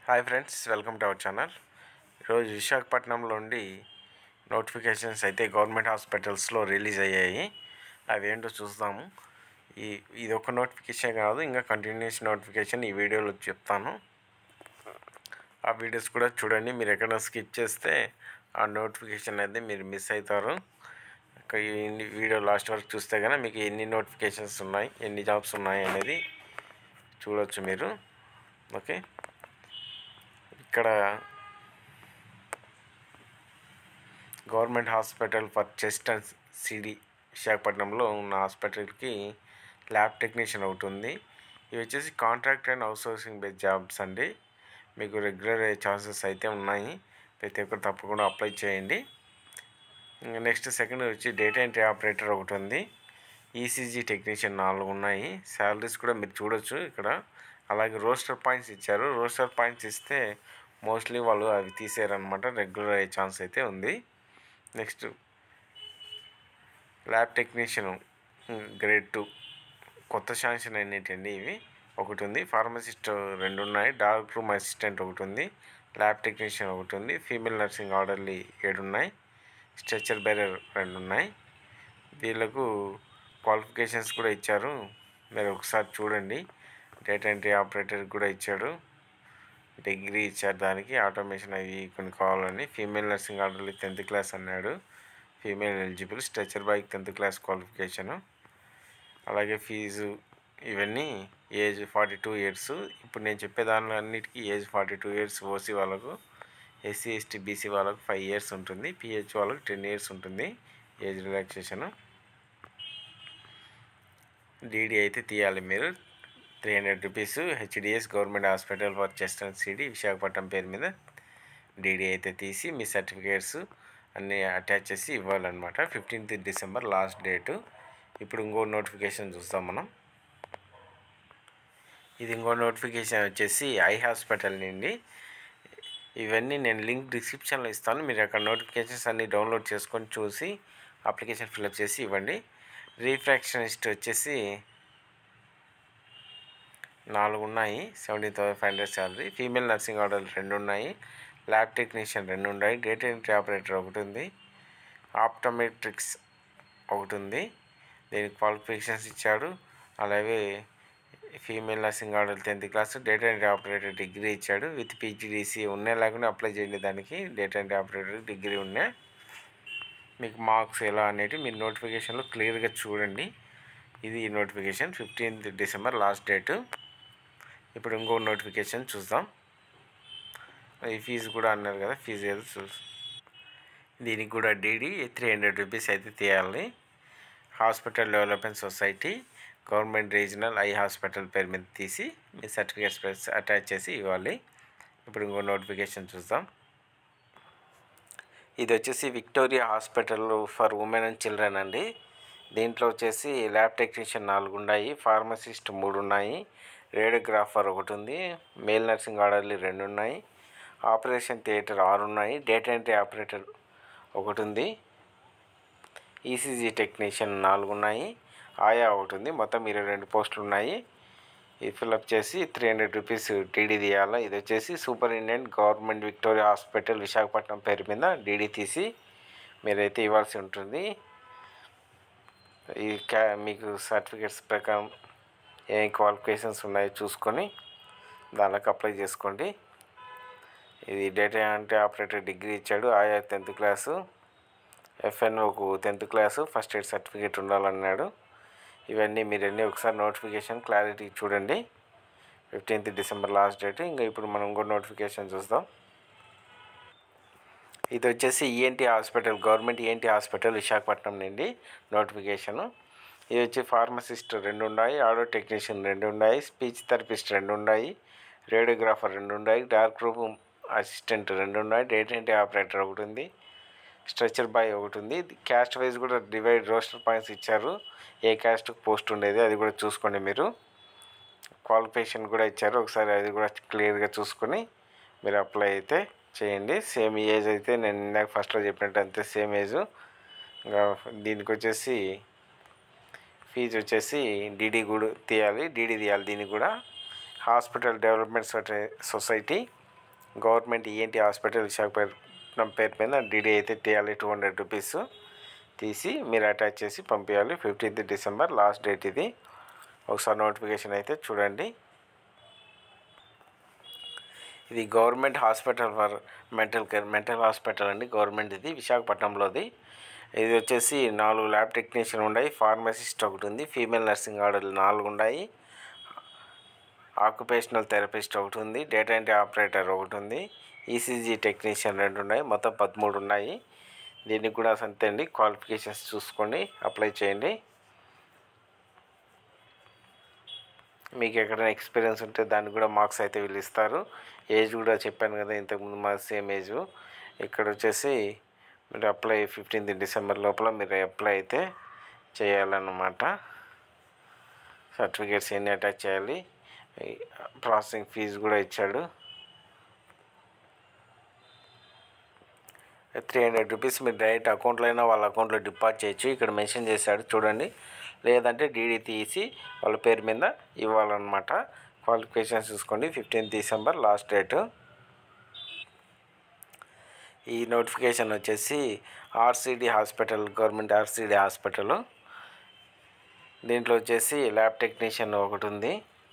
hi friends welcome to our channel ఈరోజు విశాఖపట్నంలో ఉండి నోటిఫికేషన్స్ అయితే గవర్నమెంట్ హాస్పిటల్స్లో రిలీజ్ అయ్యాయి అవి ఏంటో చూద్దాము ఈ ఇది ఒక నోటిఫికేషన్ కాదు ఇంకా కంటిన్యూస్ నోటిఫికేషన్ ఈ వీడియోలో చెప్తాను ఆ వీడియోస్ కూడా చూడండి మీరు ఎక్కడ స్కిప్ చేస్తే ఆ నోటిఫికేషన్ అయితే మీరు మిస్ అవుతారు ఇక ఈ వీడియో లాస్ట్ వరకు చూస్తే కనుక మీకు ఎన్ని నోటిఫికేషన్స్ ఉన్నాయి ఎన్ని జాబ్స్ ఉన్నాయి అనేది చూడొచ్చు మీరు ఓకే ఇక్కడ government hospital for chest and CD విశాఖపట్నంలో ఉన్న హాస్పిటల్కి ల్యాబ్ టెక్నీషియన్ ఒకటి ఉంది ఇవి వచ్చేసి contract and outsourcing base jobs అండి మీకు రెగ్యులర్ అయ్యే ఛాన్సెస్ అయితే ఉన్నాయి ప్రతి ఒక్కరు తప్పకుండా అప్లై చేయండి ఇంకా నెక్స్ట్ సెకండ్ వచ్చి డేటా ఎంట్రీ ఆపరేటర్ ఒకటి ఉంది ఈసీజీ టెక్నీషియన్ నాలుగు ఉన్నాయి శాలరీస్ కూడా మీరు చూడొచ్చు ఇక్కడ అలాగే రోస్టర్ పాయింట్స్ ఇచ్చారు రోస్టర్ పాయింట్స్ ఇస్తే మోస్ట్లీ వాళ్ళు అవి తీసారనమాట రెగ్యులర్ అయ్యే ఛాన్స్ అయితే ఉంది next lab technician grade two కొత్త శాంక్షన్ అయినట్టండి ఇవి ఒకటి ఉంది ఫార్మసిస్ట్ రెండు ఉన్నాయి డార్క్ రూమ్ అసిస్టెంట్ ఒకటి ఉంది ల్యాబ్ టెక్నీషియన్ ఒకటి ఉంది ఫీమేల్ నర్సింగ్ ఆర్డర్లీ ఏడు ఉన్నాయి స్ట్రెచర్ బేరర్ రెండు ఉన్నాయి వీళ్ళకు క్వాలిఫికేషన్స్ కూడా ఇచ్చారు మీరు ఒకసారి చూడండి డేటా ఎంట్రీ ఆపరేటర్ కూడా ఇచ్చాడు డిగ్రీ ఇచ్చారు దానికి ఆటోమేషన్ అవి కొన్ని కావాలని female nursing orderly tenth class అన్నాడు female eligible stretcher boy tenth class qualification అలాగే ఫీజు ఇవన్నీ ఏజ్ ఫార్టీ టూ ఇయర్స్ ఇప్పుడు నేను చెప్పే దానిలో అన్నిటికీ age forty two years OC వాళ్ళకు ఎస్సీ ఎస్టీ బీసీ వాళ్ళకు ఫైవ్ ఇయర్స్ ఉంటుంది పిహెచ్ వాళ్ళకు టెన్ ఇయర్స్ ఉంటుంది ఏజ్ రిలాక్సేషన్ డీడీ అయితే తీయాలి మీరు three hundred rupees HDS government hospital for chest and CD Visakhapatnam పేరు మీద డీడీ అయితే తీసి మీ సర్టిఫికేట్స్ అన్నీ అటాచ్ చేసి ఇవ్వాలన్నమాట ఫిఫ్టీన్త్ డిసెంబర్ లాస్ట్ డేటు ఇప్పుడు ఇంకో నోటిఫికేషన్ చూస్తాం మనం ఇది ఇంకో నోటిఫికేషన్ వచ్చేసి ఐ హాస్పిటల్ నుండి ఇవన్నీ నేను లింక్ డిస్క్రిప్షన్లో ఇస్తాను మీరు అక్కడ నోటిఫికేషన్స్ అన్నీ డౌన్లోడ్ చేసుకొని చూసి అప్లికేషన్ ఫిల్అప్ చేసి ఇవ్వండి రీఫ్రాక్షనిస్ట్ వచ్చేసి నాలుగు ఉన్నాయి seventeen thousand five hundred salary female nursing ఆర్డర్లు రెండు ఉన్నాయి ల్యాబ్ టెక్నీషియన్ రెండు ఉన్నాయి డేటా ఎంట్రీ ఆపరేటర్ ఒకటి ఉంది ఆప్టోమెట్రిక్స్ ఒకటి ఉంది దీనికి క్వాలిఫికేషన్స్ ఇచ్చాడు అలాగే female nursing order tenth class data entry operator degree ఇచ్చాడు విత్ పీజీడీసీ ఉన్నాయి లేకుండా అప్లై చేయండి దానికి డేటా ఎంట్రీ ఆపరేటర్ డిగ్రీ ఉన్నాయి మీకు మార్క్స్ ఎలా అనేవి మీరు నోటిఫికేషన్లో క్లియర్గా చూడండి ఇది ఈ notification fifteenth December last date ఇప్పుడు ఇంకో నోటిఫికేషన్ చూద్దాం ఈ ఫీజు కూడా అన్నారు కదా ఫీజు ఏదో చూ దీనికి కూడా డీడీ త్రీ హండ్రెడ్ రూపీస్ అయితే తీయాలి hospital development society government regional eye hospital పేరు మీద తీసి మీ సర్టిఫికేట్స్ అటాచ్ చేసి ఇవ్వాలి ఇప్పుడు ఇంకో నోటిఫికేషన్ చూద్దాం ఇది వచ్చేసి Victoria hospital for women and children అండి దీంట్లో వచ్చేసి ల్యాబ్ టెక్నీషియన్ నాలుగు ఉన్నాయి ఫార్మసిస్ట్ మూడు ఉన్నాయి రేడియోగ్రాఫర్ ఒకటి ఉంది మేల్ నర్సింగ్ ఆర్డర్లు రెండు ఉన్నాయి ఆపరేషన్ థియేటర్ ఆరు ఉన్నాయి డేటా ఎంట్రీ ఆపరేటర్ ఒకటి ఉంది ఈసీజీ టెక్నీషియన్ నాలుగు ఉన్నాయి ఆయా ఒకటి ఉంది మొత్తం ఇరవై రెండు పోస్టులు ఉన్నాయి ఇది ఫిల్అప్ చేసి త్రీ హండ్రెడ్ రూపీస్ డీడీ తీయాలి ఇది వచ్చేసి superintendent government Victoria hospital Visakhapatnam పేరు మీద డీడీ తీసి మీరైతే ఇవ్వాల్సి ఉంటుంది ఈ క్యా మీకు సర్టిఫికేట్స్ ప్రకారం ఏం క్వాలిఫికేషన్స్ ఉన్నాయో చూసుకొని దానికి అప్లై చేసుకోండి ఇది డేటా అంటే ఆపరేటర్ డిగ్రీ ఇచ్చాడు ఆయా టెన్త్ క్లాసు ఎఫ్ఎన్ఓకు tenth class first aid certificate ఉండాలన్నాడు ఇవన్నీ మీరు అన్నీ ఒకసారి నోటిఫికేషన్ క్లారిటీ చూడండి ఫిఫ్టీన్త్ డిసెంబర్ లాస్ట్ డేట్ ఇంకా ఇప్పుడు మనం ఇంకో నోటిఫికేషన్ చూద్దాం ఇది వచ్చేసి ENT hospital government ENT hospital Visakhapatnam నుండి నోటిఫికేషను ఇది వచ్చి ఫార్మసిస్ట్ రెండు ఉన్నాయి ఆడో టెక్నీషియన్ రెండు ఉన్నాయి స్పీచ్ థెరపిస్ట్ రెండు ఉన్నాయి రేడియోగ్రాఫర్ రెండు ఉన్నాయి డార్క్ రూమ్ అసిస్టెంట్ రెండు ఉన్నాయి డేటా ఎంట్రీ ఆపరేటర్ ఒకటి ఉంది స్ట్రెచర్ బాయ్ ఒకటి ఉంది క్యాస్ట్ వైజ్ కూడా డివైడ్ రోస్టర్ పాయింట్స్ ఇచ్చారు ఏ క్యాస్ట్ పోస్ట్ ఉండేది అది కూడా చూసుకోండి మీరు క్వాలిఫికేషన్ కూడా ఇచ్చారు ఒకసారి అది కూడా క్లియర్గా చూసుకొని మీరు అప్లై అయితే చేయండి సేమ్ ఏజ్ అయితే నేను ఇందాక ఫస్ట్లో చెప్పినట్టు అంతే సేమ్ ఏజ్ ఇంకా దీనికి వచ్చేసి ఫీజు వచ్చేసి డీడీ కూడా తీయాలి డీడీ తీయాలి దీనికి కూడా hospital development society- society government ENT hospital Visakhapatnam పేరు మీద డీడీ అయితే తీయాలి టూ హండ్రెడ్ రూపీస్ తీసి మీరు అటాచ్ చేసి పంపించాలి ఫిఫ్టీన్త్ డిసెంబర్ లాస్ట్ డేట్ ఇది ఒకసారి నోటిఫికేషన్ అయితే చూడండి ఇది government hospital for mental care mental hospital అండి గవర్నమెంట్ ఇది విశాఖపట్నంలోది ఇది వచ్చేసి నాలుగు ల్యాబ్ టెక్నీషియన్ ఉన్నాయి ఫార్మసిస్ట్ ఒకటి ఉంది ఫీమేల్ నర్సింగ్ ఆర్డర్లు నాలుగు ఉన్నాయి ఆక్యుపేషనల్ థెరపిస్ట్ ఒకటి ఉంది డేటా ఎంట్రీ ఆపరేటర్ ఒకటి ఉంది ఈసీజీ టెక్నీషియన్ రెండు ఉన్నాయి మొత్తం పదమూడు ఉన్నాయి దీనికి కూడా అంతే అండి క్వాలిఫికేషన్స్ చూసుకోండి అప్లై చేయండి మీకు ఎక్కడైనా ఎక్స్పీరియన్స్ ఉంటే దానికి కూడా మార్క్స్ అయితే వీళ్ళు ఇస్తారు ఏజ్ కూడా చెప్పాను కదా ఇంతకుముందు మా సేమ్ ఏజ్ ఇక్కడ వచ్చేసి మీరు అప్లై ఫిఫ్టీన్త్ డిసెంబర్ లోపల మీరు అప్లై అయితే చేయాలన్నమాట సర్టిఫికేట్స్ ఎన్ని అటాచ్ చేయాలి ప్రాసెసింగ్ ఫీజు కూడా ఇచ్చాడు త్రీ హండ్రెడ్ రూపీస్ మీరు డైరెక్ట్ అకౌంట్లో అయినా వాళ్ళ అకౌంట్లో డిపాజిట్ చేయొచ్చు ఇక్కడ మెన్షన్ చేశాడు చూడండి లేదంటే డీడీ తీసి వాళ్ళ పేరు మీద ఇవ్వాలన్నమాట క్వాలిఫికేషన్స్ చూసుకోండి ఫిఫ్టీన్త్ డిసెంబర్ లాస్ట్ డేటు ఈ నోటిఫికేషన్ వచ్చేసి RCD hospital government RCD hospital దీంట్లో వచ్చేసి ల్యాబ్ టెక్నీషియన్ ఒకటి ఉంది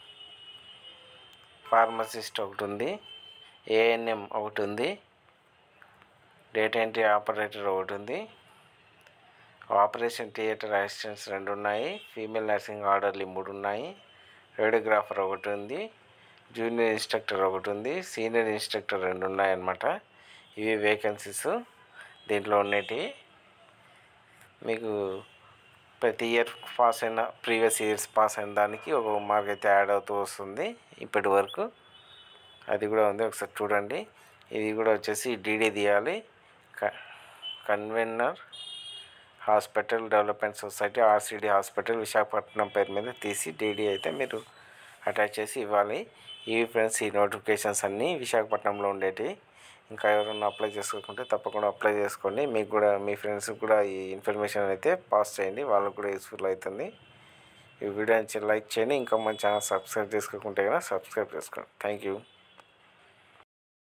ఫార్మసిస్ట్ ఒకటి ఉంది ఏఎన్ఎం ఒకటి ఉంది డేటా ఎంట్రీ ఆపరేటర్ ఒకటి ఉంది ఆపరేషన్ థియేటర్ అసిస్టెంట్స్ రెండు ఉన్నాయి ఫీమేల్ నర్సింగ్ ఆర్డర్లు మూడు ఉన్నాయి రేడియోగ్రాఫర్ ఒకటి ఉంది జూనియర్ ఇన్స్ట్రక్టర్ ఒకటి ఉంది సీనియర్ ఇన్స్ట్రక్టర్ రెండు ఉన్నాయి అన్నమాట ఇవి వేకెన్సీస్ దీంట్లో ఉన్నటి మీకు ప్రతి ఇయర్ పాస్ అయిన ప్రీవియస్ ఇయర్స్ పాస్ అయిన దానికి ఒక మార్క్ అయితే యాడ్ అవుతూ వస్తుంది ఇప్పటి వరకు అది కూడా ఉంది ఒకసారి చూడండి ఇది కూడా వచ్చేసి డీడీ తీయాలి convener hospital development society RCD hospital Visakhapatnam పేరు మీద తీసి డీడీ అయితే మీరు అటాచ్ చేసి ఇవ్వాలి ఇవి ఫ్రెండ్స్ ఈ నోటిఫికేషన్స్ అన్నీ విశాఖపట్నంలో ఉండేవి ఇంకా ఎవరైనా అప్లై చేసుకోకుంటే తప్పకుండా అప్లై చేసుకోండి మీకు కూడా మీ ఫ్రెండ్స్కి కూడా ఈ ఇన్ఫర్మేషన్ అయితే పాస్ చేయండి వాళ్ళకు కూడా యూస్ఫుల్ అవుతుంది ఈ వీడియో లైక్ చేయండి ఇంకా మన ఛానల్ సబ్స్క్రైబ్ చేసుకోకుంటే కనుక సబ్స్క్రైబ్ చేసుకోండి థ్యాంక్ యూ